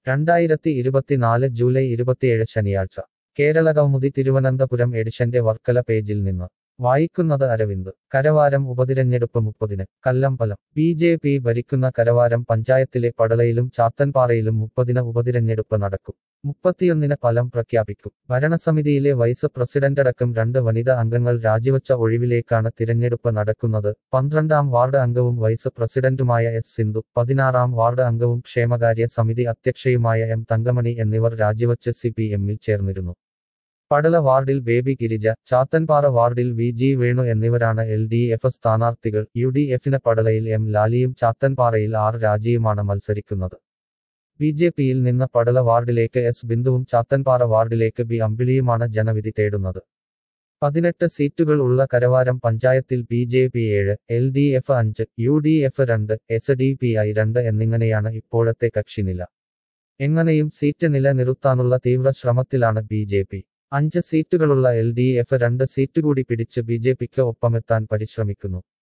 രണ്ടായിരത്തി ഇരുപത്തിനാല് ജൂലൈ ഇരുപത്തിയേഴ് ശനിയാഴ്ച കേരള കൗമുദി തിരുവനന്തപുരം എഡിഷന്റെ വർക്കല പേജിൽ നിന്ന് വായിക്കുന്നത് അരവിന്ദ് കരവാരം ഉപതിരഞ്ഞെടുപ്പ് മുപ്പതിന് കല്ലമ്പലം ബി ജെ പി ഭരിക്കുന്ന കരവാരം പഞ്ചായത്തിലെ പടളയിലും ചാത്തൻപാറയിലും മുപ്പതിന് ഉപതിരഞ്ഞെടുപ്പ് നടക്കും മുപ്പത്തിയൊന്നിന് ഫലം പ്രഖ്യാപിക്കും ഭരണസമിതിയിലെ വൈസ് പ്രസിഡന്റടക്കം രണ്ട് വനിതാ അംഗങ്ങൾ രാജിവച്ച ഒഴിവിലേക്കാണ് തിരഞ്ഞെടുപ്പ് നടക്കുന്നത് പന്ത്രണ്ടാം വാർഡ് അംഗവും വൈസ് പ്രസിഡന്റുമായ എസ് സിന്ധു പതിനാറാം വാർഡ് അംഗവും ക്ഷേമകാര്യ സമിതി അധ്യക്ഷയുമായ എം തങ്കമണി എന്നിവർ രാജിവച്ച് സി പി എമ്മിൽ ചേർന്നിരുന്നു പടല വാർഡിൽ ബേബി ഗിരിജ ചാത്തൻപാറ വാർഡിൽ വി ജി വേണു എന്നിവരാണ് എൽ ഡി എഫ് സ്ഥാനാർത്ഥികൾ യു ഡി എഫിന് പടലയിൽ എം ലാലിയും ചാത്തൻപാറയിൽ ആർ രാജിയുമാണ് മത്സരിക്കുന്നത് ബി ജെ പിയിൽ നിന്ന് പടല വാർഡിലേക്ക് എസ് ബിന്ദുവും ചാത്തൻപാറ വാർഡിലേക്ക് ബി അമ്പിളിയുമാണ് ജനവിധി തേടുന്നത് പതിനെട്ട് സീറ്റുകൾ ഉള്ള കരവാരം പഞ്ചായത്തിൽ ബി ജെ പി ഏഴ് എൽ ഡി എഫ് അഞ്ച് യു ഡി എഫ് രണ്ട് എസ് ഡി പി ഐ രണ്ട് എന്നിങ്ങനെയാണ് ഇപ്പോഴത്തെ കക്ഷിനില എങ്ങനെയും സീറ്റ് നിലനിർത്താനുള്ള തീവ്ര ശ്രമത്തിലാണ് ബി ജെ പി അഞ്ച് സീറ്റുകളുള്ള എൽ ഡി എഫ് രണ്ട് സീറ്റ് കൂടി പിടിച്ച് ബി ജെ പിക്ക് ഒപ്പമെത്താൻ പരിശ്രമിക്കുന്നു